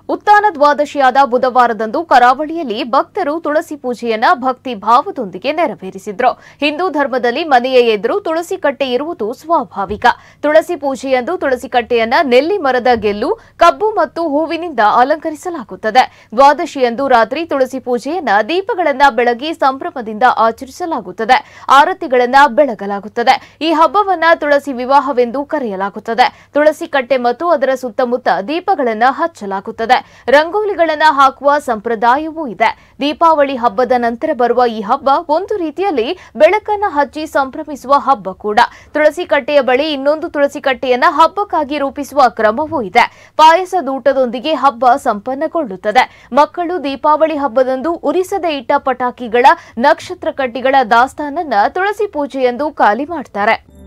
ಉತ್ತಾನ ದ್ವಾದಶಿಯಾದ ಬುಧವಾರದಂದು ಕರಾವಳಿಯಲ್ಲಿ ಭಕ್ತರು ತುಳಸಿ ಪೂಜೆಯನ್ನ ಭಕ್ತಿ ಭಾವದೊಂದಿಗೆ ನೆರವೇರಿಸಿದ್ರು ಹಿಂದೂ ಧರ್ಮದಲ್ಲಿ ಮನೆಯ ಎದುರು ತುಳಸಿ ಕಟ್ಟೆ ಇರುವುದು ಸ್ವಾಭಾವಿಕ ತುಳಸಿ ಪೂಜೆಯಂದು ತುಳಸಿ ಕಟ್ಟೆಯನ್ನ ನೆಲ್ಲಿ ಮರದ ಗೆಲ್ಲು ಕಬ್ಬು ಮತ್ತು ಹೂವಿನಿಂದ ಅಲಂಕರಿಸಲಾಗುತ್ತದೆ ದ್ವಾದಶಿಯಂದು ರಾತ್ರಿ ತುಳಸಿ ಪೂಜೆಯನ್ನ ದೀಪಗಳನ್ನ ಬೆಳಗಿ ಸಂಭ್ರಮದಿಂದ ಆಚರಿಸಲಾಗುತ್ತದೆ ಆರತಿಗಳನ್ನ ಬೆಳಗಲಾಗುತ್ತದೆ ಈ ಹಬ್ಬವನ್ನ ತುಳಸಿ ವಿವಾಹವೆಂದು ಕರೆಯಲಾಗುತ್ತದೆ ತುಳಸಿ ಕಟ್ಟೆ ಮತ್ತು ಅದರ ಸುತ್ತಮುತ್ತ ದೀಪಗಳನ್ನ ಹಚ್ಚಲಾಗುತ್ತದೆ ರಂಗೋಲಿಗಳನ್ನ ಹಾಕುವ ಸಂಪ್ರದಾಯವೂ ಇದೆ ದೀಪಾವಳಿ ಹಬ್ಬದ ನಂತರ ಬರುವ ಈ ಹಬ್ಬ ಒಂದು ರೀತಿಯಲ್ಲಿ ಬೆಳಕನ್ನ ಹಚ್ಚಿ ಸಂಭ್ರಮಿಸುವ ಹಬ್ಬ ಕೂಡ ತುಳಸಿ ಕಟ್ಟೆಯ ಬಳಿ ಇನ್ನೊಂದು ತುಳಸಿ ಕಟ್ಟೆಯನ್ನ ಹಬ್ಬಕ್ಕಾಗಿ ರೂಪಿಸುವ ಕ್ರಮವೂ ಇದೆ ಪಾಯಸದೂಟದೊಂದಿಗೆ ಹಬ್ಬ ಸಂಪನ್ನಗೊಳ್ಳುತ್ತದೆ ಮಕ್ಕಳು ದೀಪಾವಳಿ ಹಬ್ಬದಂದು ಉರಿಸದೆ ಇಟ್ಟ ಪಟಾಕಿಗಳ ನಕ್ಷತ್ರ ಕಡ್ಡಿಗಳ ದಾಸ್ತಾನನ್ನ ತುಳಸಿ ಪೂಜೆಯೆಂದು ಖಾಲಿ ಮಾಡ್ತಾರೆ